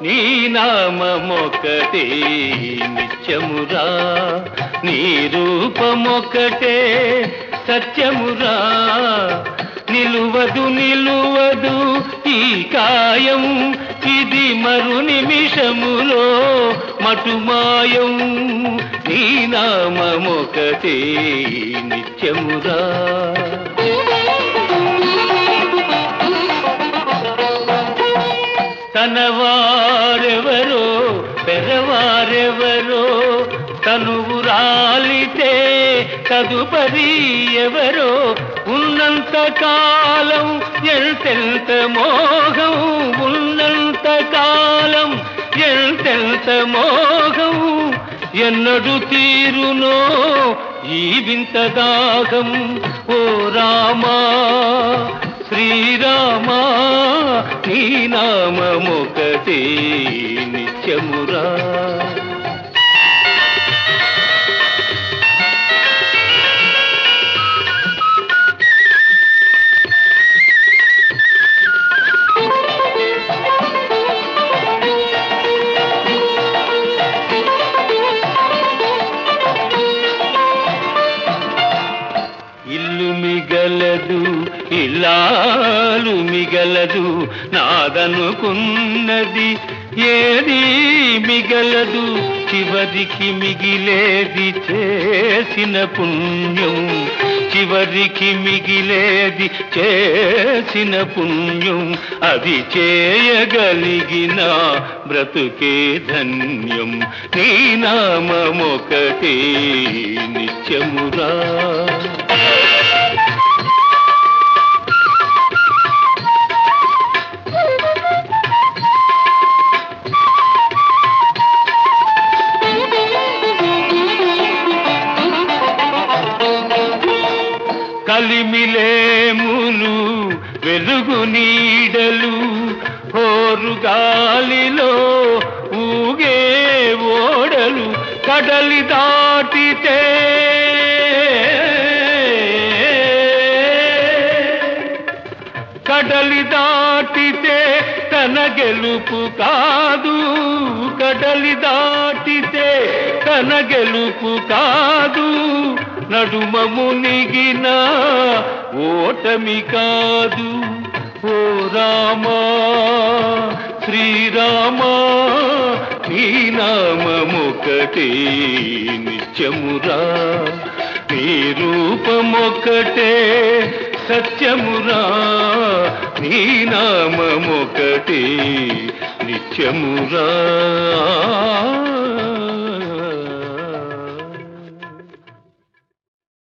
నీ నామమొకటే నిత్యమురా నీ రూపమొకటే సత్యమురా నిలువదు నిలువదు ఈ కాయం ఇది మరు నిమిషములో మటుమాయం నీ నామమొకటే నిత్యమురా తన వారెవరో పెరవారెవరో తనువు రాలితే తదుపరి ఎవరో ఉన్నంత కాలం ఎంతెంత మోహం ఉన్నంత కాలం ఎంతెంత మోహం ఎన్నడు తీరునో ఈ వింత దాహం ఓ రామా శ్రీరామా నీ నామమొకటే నిత్యమురా ఇల్లు మిగలదు ఇల్లాలు మిగలదు నాదనుకున్నది ఏది మిగలదు చివరికి మిగిలేది చేసిన పుణ్యం చివరికి మిగిలేది చేసిన పుణ్యం అది చేయగలిగిన బ్రతుకే ధన్యం నీ నామమొకటే నిత్యమురా కలిమిలేములు వెలుగు నీడలు హోరు గాలిలో ఊగే ఓడలు కడలి దాటితే కడలి దాటితే తన గెలుపు కాదు కడలి దాటితే తన గెలుపు కాదు నడుమ మునిగిన ఓటమి కాదు ఓ రామా శ్రీరామా నీ నామమొకటే నిత్యమురా నీ రూపమొకటే సత్యమురా నీ నామమొకటే నిత్యమురా